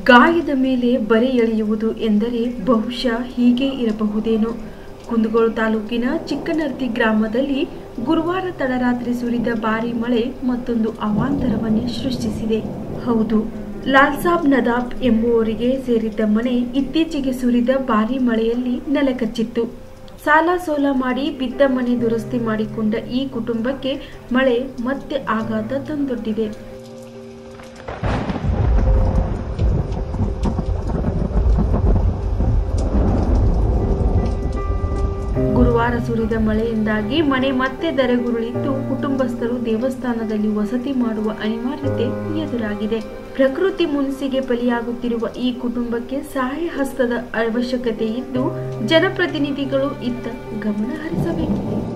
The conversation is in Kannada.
ಗಾಯದ ಮೇಲೆ ಬರೆ ಎಳೆಯುವುದು ಎಂದರೆ ಬಹುಶಃ ಹೀಗೆ ಇರಬಹುದೇನೋ ಕುಂದಗೋಳ ತಾಲೂಕಿನ ಚಿಕ್ಕನರ್ತಿ ಗ್ರಾಮದಲ್ಲಿ ಗುರುವಾರ ತಡರಾತ್ರಿ ಸುರಿದ ಭಾರಿ ಮಳೆ ಮತ್ತೊಂದು ಅವಾಂತರವನ್ನೇ ಸೃಷ್ಟಿಸಿದೆ ಹೌದು ಲಾಲ್ಸಾಬ್ ನದಾಬ್ ಎಂಬುವರಿಗೆ ಸೇರಿದ್ದ ಮನೆ ಇತ್ತೀಚೆಗೆ ಸುರಿದ ಭಾರಿ ಮಳೆಯಲ್ಲಿ ನೆಲಕಚ್ಚಿತ್ತು ಸಾಲ ಸೋಲ ಮಾಡಿ ಬಿದ್ದ ಮನೆ ದುರಸ್ತಿ ಮಾಡಿಕೊಂಡ ಈ ಕುಟುಂಬಕ್ಕೆ ಮಳೆ ಮತ್ತೆ ಆಘಾತ ತಂದೊಡ್ಡಿದೆ ಗುರುವಾರ ಸುರಿದ ಮಳೆಯಿಂದಾಗಿ ಮನೆ ಮತ್ತೆ ಧರೆಗುರುಳಿದ್ದು ಕುಟುಂಬಸ್ಥರು ದೇವಸ್ಥಾನದಲ್ಲಿ ವಸತಿ ಮಾಡುವ ಅನಿವಾರ್ಯತೆ ಎದುರಾಗಿದೆ ಪ್ರಕೃತಿ ಮುನ್ಸಿಗೆ ಬಲಿಯಾಗುತ್ತಿರುವ ಈ ಕುಟುಂಬಕ್ಕೆ ಸಹಾಯ ಹಸ್ತದ ಅವಶ್ಯಕತೆ ಇದ್ದು ಜನಪ್ರತಿನಿಧಿಗಳು ಇತ್ತ ಗಮನ ಹರಿಸಬೇಕಿದೆ